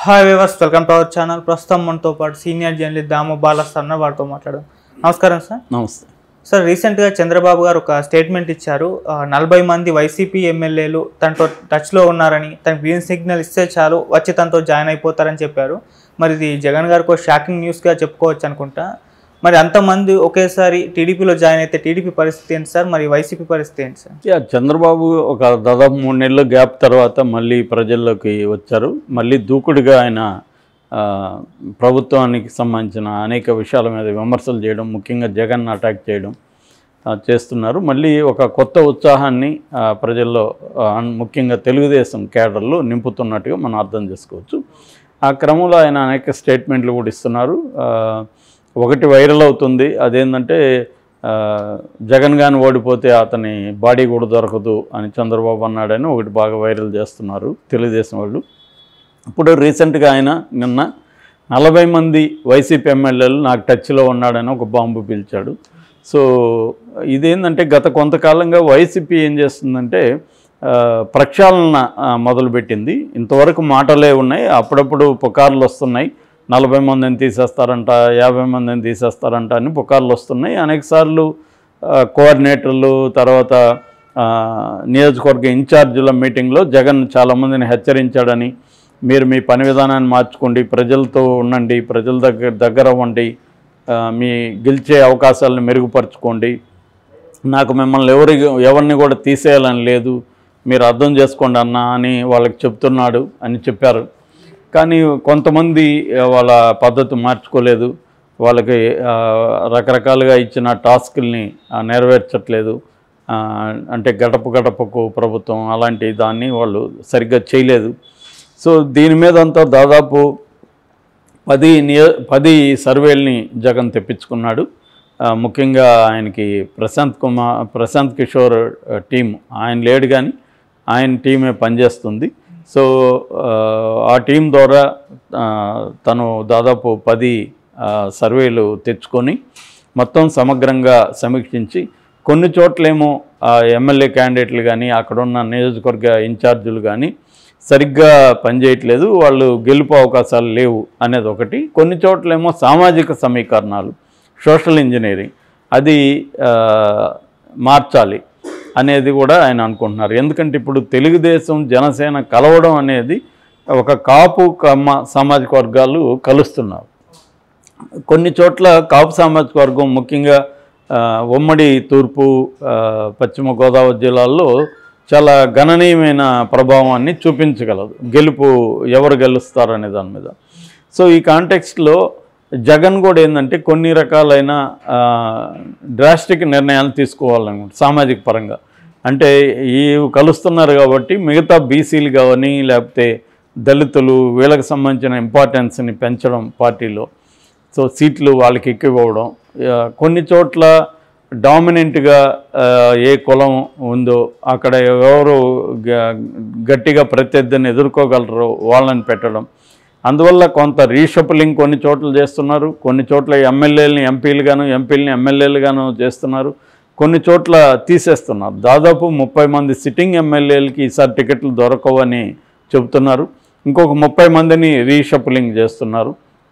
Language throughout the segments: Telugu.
hi viewers welcome to our channel ప్రస్తుతం మనతో పాటు సీనియర్ జర్నలిస్ట్ దాము బాలస్ అన్న వారితో మాట్లాడడం నమస్కారం సార్ నమస్తే సార్ రీసెంట్గా చంద్రబాబు గారు ఒక స్టేట్మెంట్ ఇచ్చారు ఆ, నలభై మంది వైసీపీ ఎమ్మెల్యేలు తనతో టచ్లో ఉన్నారని తనకు గ్రీన్ సిగ్నల్ ఇస్తే చాలు వచ్చి తనతో జాయిన్ అయిపోతారని చెప్పారు మరి ఇది జగన్ గారికి ఒక షాకింగ్ న్యూస్గా చెప్పుకోవచ్చు అనుకుంటా మరి అంతమంది ఒకేసారి టీడీపీలో జాయిన్ అయితే టీడీపీ పరిస్థితి ఏంటి సార్ మరి వైసీపీ పరిస్థితి ఏంటి సార్ యా చంద్రబాబు ఒక దాదాపు మూడు నెలల గ్యాప్ తర్వాత మళ్ళీ ప్రజల్లోకి వచ్చారు మళ్ళీ దూకుడుగా ఆయన ఆ, ప్రభుత్వానికి సంబంధించిన అనేక విషయాల మీద విమర్శలు చేయడం ముఖ్యంగా జగన్ అటాక్ చేయడం ఆ, చేస్తున్నారు మళ్ళీ ఒక కొత్త ఉత్సాహాన్ని ఆ, ప్రజల్లో ఆ, ముఖ్యంగా తెలుగుదేశం కేడర్లో నింపుతున్నట్టుగా మనం అర్థం చేసుకోవచ్చు ఆ క్రమంలో ఆయన అనేక స్టేట్మెంట్లు కూడా ఇస్తున్నారు ఆ, ఒకటి వైరల్ అవుతుంది అదేంటంటే ఆ, జగన్ గాని ఓడిపోతే అతని బాడీ కూడా దొరకదు అని చంద్రబాబు అన్నాడని ఒకటి బాగా వైరల్ చేస్తున్నారు తెలుగుదేశం వాళ్ళు ఇప్పుడు రీసెంట్గా ఆయన నిన్న నలభై మంది వైసీపీ ఎమ్మెల్యేలు నాకు టచ్లో ఉన్నాడని ఒక బాంబు పిలిచాడు సో ఇదేంటంటే గత కొంతకాలంగా వైసీపీ ఏం చేస్తుందంటే ఆ, ప్రక్షాళన ఆ, మొదలుపెట్టింది ఇంతవరకు మాటలే ఉన్నాయి అప్పుడప్పుడు పుకార్లు వస్తున్నాయి నలభై మందిని తీసేస్తారంట యాభై మందిని తీసేస్తారంట అని పుకార్లు వస్తున్నాయి అనేకసార్లు ఆ, కోఆర్డినేటర్లు తర్వాత ఆ, నియోజకవర్గ ఇన్ఛార్జీల మీటింగ్లో జగన్ చాలామందిని హెచ్చరించాడని మీరు మీ పని విధానాన్ని మార్చుకోండి ప్రజలతో ఉండండి ప్రజల దగ్గర దగ్గర అవ్వండి ఆ, మీ గెలిచే అవకాశాలను మెరుగుపరచుకోండి నాకు మిమ్మల్ని ఎవరి ఎవరిని కూడా తీసేయాలని లేదు మీరు అర్థం చేసుకోండి అన్న అని వాళ్ళకి చెప్తున్నాడు అని చెప్పారు కానీ కొంతమంది ఆ, వాళ్ళ పద్ధతి మార్చుకోలేదు వాళ్ళకి ఆ, రకరకాలుగా ఇచ్చిన టాస్కుల్ని ఆ, నెరవేర్చట్లేదు ఆ, అంటే గడప గడపకు ప్రభుత్వం అలాంటి దాన్ని వాళ్ళు సరిగ్గా చేయలేదు సో దీని మీద అంతా దాదాపు పది నియో పది సర్వేల్ని జగన్ తెప్పించుకున్నాడు ఆ, ముఖ్యంగా ఆయనకి ప్రశాంత్ కుమార్ ప్రశాంత్ కిషోర్ ఆ, టీం ఆయన లేడు కానీ ఆయన టీమే పనిచేస్తుంది సో ఆ, ఆ టీం ద్వారా ఆ, తను దాదాపు పది ఆ, సర్వేలు తెచ్చుకొని మొత్తం సమగ్రంగా సమీక్షించి కొన్ని చోట్లేమో ఆ ఎమ్మెల్యే క్యాండిడేట్లు కానీ అక్కడున్న నియోజకవర్గ ఇన్ఛార్జీలు కానీ సరిగ్గా పనిచేయట్లేదు వాళ్ళు గెలుపు అవకాశాలు లేవు అనేది ఒకటి కొన్ని చోట్లేమో సామాజిక సమీకరణాలు సోషల్ ఇంజనీరింగ్ అది ఆ, మార్చాలి అనేది కూడా ఆయన అనుకుంటున్నారు ఎందుకంటే ఇప్పుడు తెలుగుదేశం జనసేన కలవడం అనేది ఒక కాపు కమ్మ సామాజిక వర్గాలు కలుస్తున్నారు కొన్ని చోట్ల కాపు సామాజిక వర్గం ముఖ్యంగా ఆ, ఉమ్మడి తూర్పు ఆ, పశ్చిమ గోదావరి జిల్లాల్లో చాలా గణనీయమైన ప్రభావాన్ని చూపించగలదు గెలుపు ఎవరు గెలుస్తారనే దాని మీద సో ఈ కాంటెక్స్ట్లో జగన్ కూడా ఏంటంటే కొన్ని రకాలైన డ్రాస్టిక్ నిర్ణయాలు తీసుకోవాలనుకుంటు సామాజిక పరంగా అంటే ఈ కలుస్తున్నారు కాబట్టి మిగతా బీసీలు కానీ లేకపోతే దళితులు వీళ్ళకి సంబంధించిన ఇంపార్టెన్స్ని పెంచడం పార్టీలో సో సీట్లు వాళ్ళకి ఎక్కువ ఇవ్వడం ఆ, కొన్ని చోట్ల డామినెంట్గా ఏ కులం ఉందో అక్కడ ఎవరు గ- గట్టిగా ప్రత్యర్థిని ఎదుర్కోగలరో వాళ్ళని పెట్టడం అందువల్ల కొంత రీషఫలింగ్ కొన్ని చోట్ల చేస్తున్నారు కొన్ని చోట్ల ఎమ్మెల్యేలని ఎంపీలుగాను ఎంపీలని ఎమ్మెల్యేలుగాను చేస్తున్నారు కొన్ని చోట్ల తీసేస్తున్నారు దాదాపు ముప్పై మంది సిట్టింగ్ ఎమ్మెల్యేలకి ఈసారి టికెట్లు దొరకవని చెబుతున్నారు ఇంకొక ముప్పై మందిని రీషఫలింగ్ చేస్తున్నారు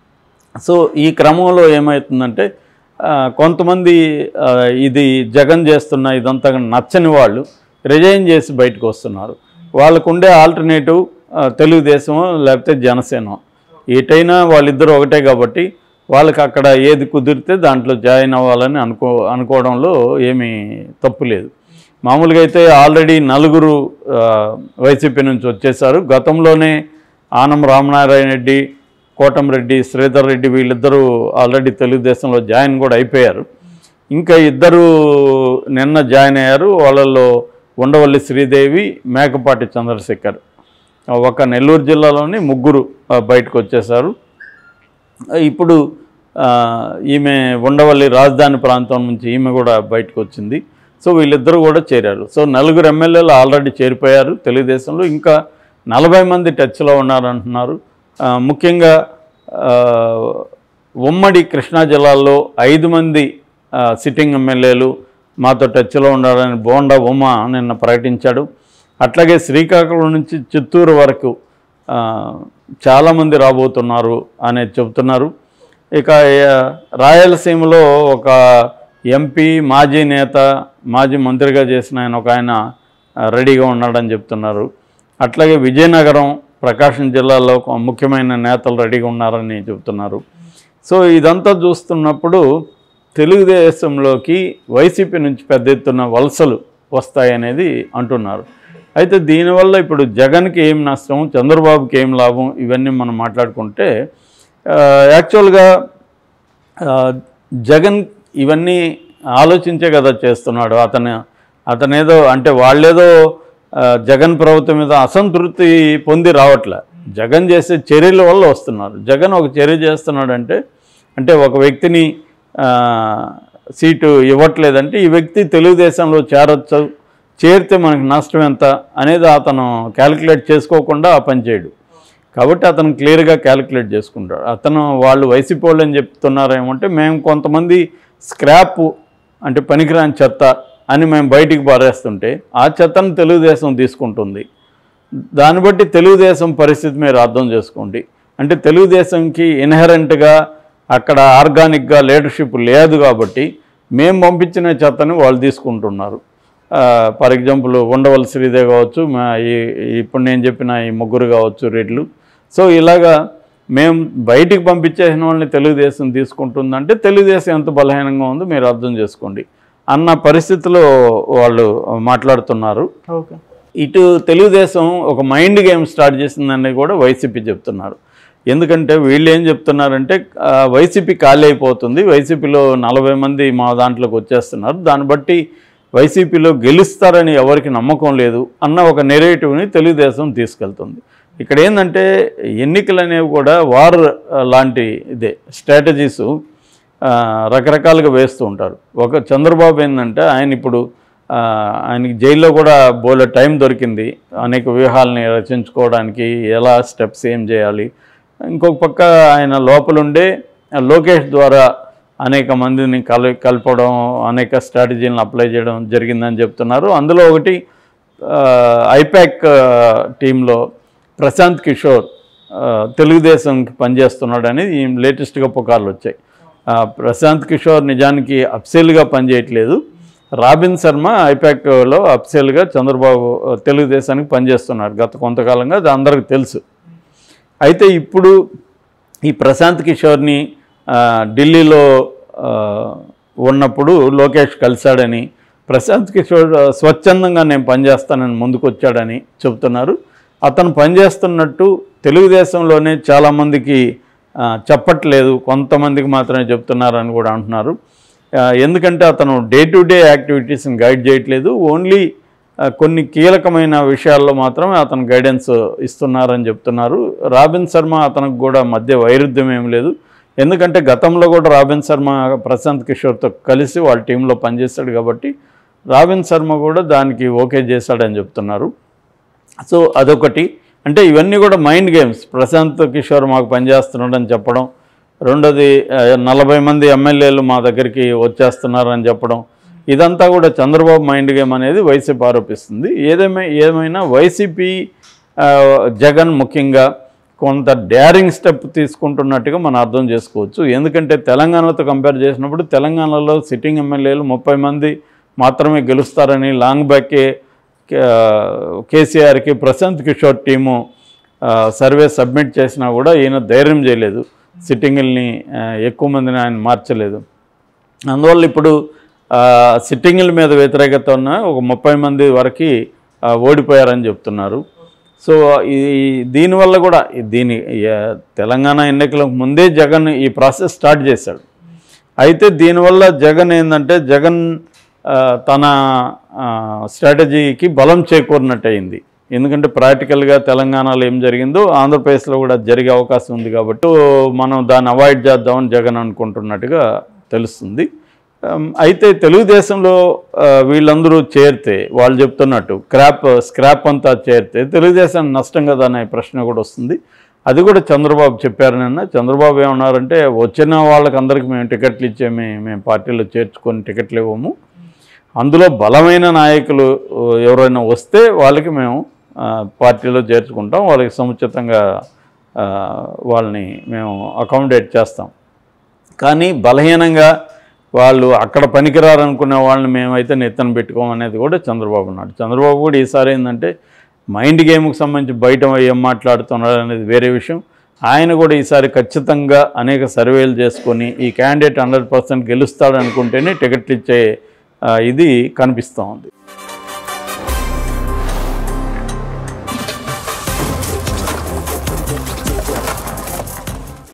సో ఈ క్రమంలో ఏమవుతుందంటే ఆ, కొంతమంది ఆ, ఇది జగన్ చేస్తున్న ఇదంతా నచ్చని వాళ్ళు రిజైన్ చేసి బయటకు వస్తున్నారు వాళ్ళకు ఉండే ఆల్టర్నేటివ్ తెలుగుదేశమో లేకపోతే జనసేన ఎటైనా వాళ్ళిద్దరూ ఒకటే కాబట్టి వాళ్ళకి అక్కడ ఏది కుదిరితే దాంట్లో జాయిన్ అవ్వాలని అనుకో అనుకోవడంలో ఏమీ తప్పు లేదు మామూలుగా అయితే ఆల్రెడీ నలుగురు ఆ, వైసీపీ నుంచి వచ్చేసారు గతంలోనే ఆనం రామనారాయణ రెడ్డి కోటంరెడ్డి శ్రీధర్ రెడ్డి వీళ్ళిద్దరూ ఆల్రెడీ తెలుగుదేశంలో జాయిన్ కూడా అయిపోయారు ఇంకా ఇద్దరు నిన్న జాయిన్ అయ్యారు వాళ్ళల్లో ఉండవల్లి శ్రీదేవి మేకపాటి చంద్రశేఖర్ ఒక నెల్లూరు జిల్లాలోని ముగ్గురు ఆ, బయటకు వచ్చేసారు ఇప్పుడు ఆ, ఈమె ఉండవల్లి రాజధాని ప్రాంతం నుంచి ఈమె కూడా బయటకు వచ్చింది సో వీళ్ళిద్దరూ కూడా చేరారు సో నలుగురు ఎమ్మెల్యేలు ఆల్రెడీ చేరిపోయారు తెలుగుదేశంలో ఇంకా నలభై మంది టచ్లో ఉన్నారంటున్నారు ఆ, ముఖ్యంగా ఆ, ఉమ్మడి కృష్ణా జిల్లాలో ఐదు మంది ఆ, సిట్టింగ్ ఎమ్మెల్యేలు మాతో టచ్లో ఉండాలని బోండా ఉమ నిన్న ప్రకటించాడు అట్లాగే శ్రీకాకుళం నుంచి చిత్తూరు వరకు ఆ, చాలామంది రాబోతున్నారు అనేది చెబుతున్నారు ఇక ఆ, రాయలసీమలో ఒక ఎంపీ మాజీ నేత మాజీ మంత్రిగా చేసిన ఆయన ఒక ఆయన ఆ, రెడీగా ఉన్నాడని చెప్తున్నారు అట్లాగే విజయనగరం ప్రకాశం జిల్లాలో ఒక ముఖ్యమైన నేతలు రెడీగా ఉన్నారని చెబుతున్నారు సో ఇదంతా చూస్తున్నప్పుడు తెలుగుదేశంలోకి వైసీపీ నుంచి పెద్ద ఎత్తున వలసలు వస్తాయనేది అంటున్నారు అయితే దీనివల్ల ఇప్పుడు జగన్కి ఏం నష్టం చంద్రబాబుకి ఏం లాభం ఇవన్నీ మనం మాట్లాడుకుంటే ఆ, యాక్చువల్గా ఆ, జగన్ ఇవన్నీ ఆలోచించే కదా చేస్తున్నాడు అతను అతనేదో అంటే వాళ్ళేదో ఆ, జగన్ ప్రభుత్వం మీద అసంతృప్తి పొంది రావట్లే జగన్ చేసే చర్యల వల్ల వస్తున్నారు జగన్ ఒక చర్య చేస్తున్నాడంటే అంటే ఒక వ్యక్తిని ఆ, సీటు ఇవ్వట్లేదంటే ఈ వ్యక్తి తెలుగుదేశంలో చేరొచ్చు చేరితే మనకి నష్టం ఎంత అనేది అతను క్యాలిక్యులేట్ చేసుకోకుండా ఆ పని చేయడు కాబట్టి అతను క్లియర్గా క్యాలిక్యులేట్ చేసుకుంటాడు అతను వాళ్ళు వైసీపీ వాళ్ళు అని చెప్తున్నారేమంటే మేము కొంతమంది స్క్రాప్ అంటే పనికిరాని చెత్త అని మేము బయటికి పారేస్తుంటే ఆ చెత్తను తెలుగుదేశం తీసుకుంటుంది దాన్ని బట్టి తెలుగుదేశం పరిస్థితి మీరు అర్థం చేసుకోండి అంటే తెలుగుదేశంకి ఇన్హెరెంట్గా అక్కడ ఆర్గానిక్గా లీడర్షిప్ లేదు కాబట్టి మేము పంపించిన చెత్తని వాళ్ళు తీసుకుంటున్నారు ఫర్ ఎగ్జాంపుల్ ఉండవల్ శ్రీదే కావచ్చు మా ఈ ఇప్పుడు నేను చెప్పిన ఈ ముగ్గురు కావచ్చు రెడ్లు సో ఇలాగా మేము బయటికి పంపించేసిన వాళ్ళని తెలుగుదేశం తీసుకుంటుందంటే తెలుగుదేశం ఎంత బలహీనంగా ఉందో మీరు అర్థం చేసుకోండి అన్న పరిస్థితిలో వాళ్ళు మాట్లాడుతున్నారు ఓకే ఇటు తెలుగుదేశం ఒక మైండ్ గేమ్ స్టార్ట్ చేసిందని కూడా వైసీపీ చెప్తున్నారు ఎందుకంటే వీళ్ళు ఏం చెప్తున్నారంటే ఆ, వైసీపీ ఖాళీ అయిపోతుంది వైసీపీలో నలభై మంది మా దాంట్లోకి వచ్చేస్తున్నారు దాన్ని బట్టి వైసీపీలో గెలుస్తారని ఎవరికి నమ్మకం లేదు అన్న ఒక నెరేటివ్ని తెలుగుదేశం తీసుకెళ్తుంది ఇక్కడ ఏంటంటే ఎన్నికలు అనేవి కూడా వార్ ఆ, లాంటి ఇదే స్ట్రాటజీసు ఆ, రకరకాలుగా వేస్తూ ఉంటారు ఒక చంద్రబాబు ఏంటంటే ఆయన ఇప్పుడు ఆ, ఆయనకి జైల్లో కూడా బోలే టైం దొరికింది అనేక వ్యూహాలని రచించుకోవడానికి ఎలా స్టెప్స్ ఏం చేయాలి ఇంకొక పక్క ఆయన లోపలుండే ఆ, లోకేష్ ద్వారా అనేక మందిని కల కలపడం అనేక స్ట్రాటజీలను అప్లై చేయడం జరిగిందని చెప్తున్నారు అందులో ఒకటి ఆ, ఐపాక్ ఆ, టీంలో ప్రశాంత్ కిషోర్ ఆ, తెలుగుదేశంకి పనిచేస్తున్నాడని ఈ లేటెస్ట్గా పుకార్లు వచ్చాయి ఆ, ప్రశాంత్ కిషోర్ నిజానికి అప్సెల్గా పనిచేయట్లేదు రాబిన్ శర్మ ఐపాక్లో అప్సెల్గా చంద్రబాబు ఆ, తెలుగుదేశానికి పనిచేస్తున్నారు గత కొంతకాలంగా అది అందరికీ తెలుసు అయితే ఇప్పుడు ఈ ప్రశాంత్ కిషోర్ని ఆ, ఢిల్లీలో ఆ, ఉన్నప్పుడు లోకేష్ కలిశాడని ప్రశాంత్ కిషోర్ ఆ, స్వచ్ఛందంగా నేను పనిచేస్తానని ముందుకు వచ్చాడని చెబుతున్నారు అతను పనిచేస్తున్నట్టు తెలుగుదేశంలోనే చాలామందికి ఆ, చెప్పట్లేదు కొంతమందికి మాత్రమే చెప్తున్నారని కూడా అంటున్నారు ఆ, ఎందుకంటే అతను డే టు డే యాక్టివిటీస్ని గైడ్ చేయట్లేదు ఓన్లీ ఆ, కొన్ని కీలకమైన విషయాల్లో మాత్రమే అతను గైడెన్స్ ఇస్తున్నారని చెప్తున్నారు రాబిన్ శర్మ అతనికి కూడా మధ్య వైరుధ్యం ఏం లేదు ఎందుకంటే గతంలో కూడా రాబిన్ శర్మ ప్రశాంత్ కిషోర్తో కలిసి వాళ్ళ టీంలో పనిచేస్తాడు కాబట్టి రాబిన్ శర్మ కూడా దానికి ఓకే చేశాడని చెప్తున్నారు సో అదొకటి అంటే ఇవన్నీ కూడా మైండ్ గేమ్స్ ప్రశాంత్ కిషోర్ మాకు పనిచేస్తున్నాడని చెప్పడం రెండోది ఆ, నలభై మంది ఎమ్మెల్యేలు మా దగ్గరికి వచ్చేస్తున్నారని చెప్పడం ఇదంతా కూడా చంద్రబాబు మైండ్ గేమ్ అనేది వైసీపీ ఆరోపిస్తుంది ఏదేమై ఏమైనా వైసీపీ ఆ, జగన్ ముఖ్యంగా కొంత డేరింగ్ స్టెప్ తీసుకుంటున్నట్టుగా మనం అర్థం చేసుకోవచ్చు ఎందుకంటే తెలంగాణతో కంపేర్ చేసినప్పుడు తెలంగాణలో సిట్టింగ్ ఎమ్మెల్యేలు ముప్పై మంది మాత్రమే గెలుస్తారని లాంగ్ బ్యాకే కేసీఆర్కి ప్రశాంత్ కిషోర్ టీము ఆ, సర్వే సబ్మిట్ చేసినా కూడా ఈయన ధైర్యం చేయలేదు సిట్టింగుల్ని ఆ, ఎక్కువ మందిని ఆయన మార్చలేదు అందువల్ల ఇప్పుడు ఆ, సిట్టింగుల మీద వ్యతిరేకత ఉన్న ఒక ముప్పై మంది వరకు ఆ, ఓడిపోయారని చెప్తున్నారు సో ఈ దీనివల్ల కూడా ఈ దీని ఈ, ఆ, తెలంగాణ ఎన్నికలకు ముందే జగన్ ఈ ప్రాసెస్ స్టార్ట్ చేశాడు అయితే దీనివల్ల జగన్ ఏంటంటే జగన్ ఆ, తన ఆ, స్ట్రాటజీకి బలం చేకూరినట్టు అయింది ఎందుకంటే ప్రాక్టికల్గా తెలంగాణలో ఏం జరిగిందో ఆంధ్రప్రదేశ్లో కూడా జరిగే అవకాశం ఉంది కాబట్టి మనం దాన్ని అవాయిడ్ చేద్దామని జగన్ అనుకుంటున్నట్టుగా తెలుస్తుంది ఆమ్, అయితే తెలుగుదేశంలో ఆ, వీళ్ళందరూ చేరితే వాళ్ళు చెప్తున్నట్టు క్రాప్ స్క్రాప్ అంతా చేరితే తెలుగుదేశం నష్టం కదా అనే ప్రశ్న కూడా వస్తుంది అది కూడా చంద్రబాబు చెప్పారు నిన్న చంద్రబాబు ఏమన్నారంటే వచ్చిన వాళ్ళకి అందరికి మేము టికెట్లు ఇచ్చేమి మేము పార్టీలో చేర్చుకొని టికెట్లు ఇవ్వము అందులో బలమైన నాయకులు ఆ, ఎవరైనా వస్తే వాళ్ళకి మేము ఆ, పార్టీలో చేర్చుకుంటాం వాళ్ళకి సముచితంగా ఆ, వాళ్ళని మేము అకామిడేట్ చేస్తాం కానీ బలహీనంగా వాళ్ళు అక్కడ పనికిరారనుకునే వాళ్ళని మేమైతే నెత్తన పెట్టుకోమనేది కూడా చంద్రబాబు నాయుడు చంద్రబాబు కూడా ఈసారి ఏంటంటే మైండ్ గేమ్కి సంబంధించి బయట ఏం మాట్లాడుతున్నాడు అనేది వేరే విషయం ఆయన కూడా ఈసారి ఖచ్చితంగా అనేక సర్వేలు చేసుకొని ఈ క్యాండిడేట్ హండ్రెడ్ పర్సెంట్ గెలుస్తాడు అనుకుంటేనే టికెట్లు ఇచ్చే ఆ, ఇది కనిపిస్తూ ఉంది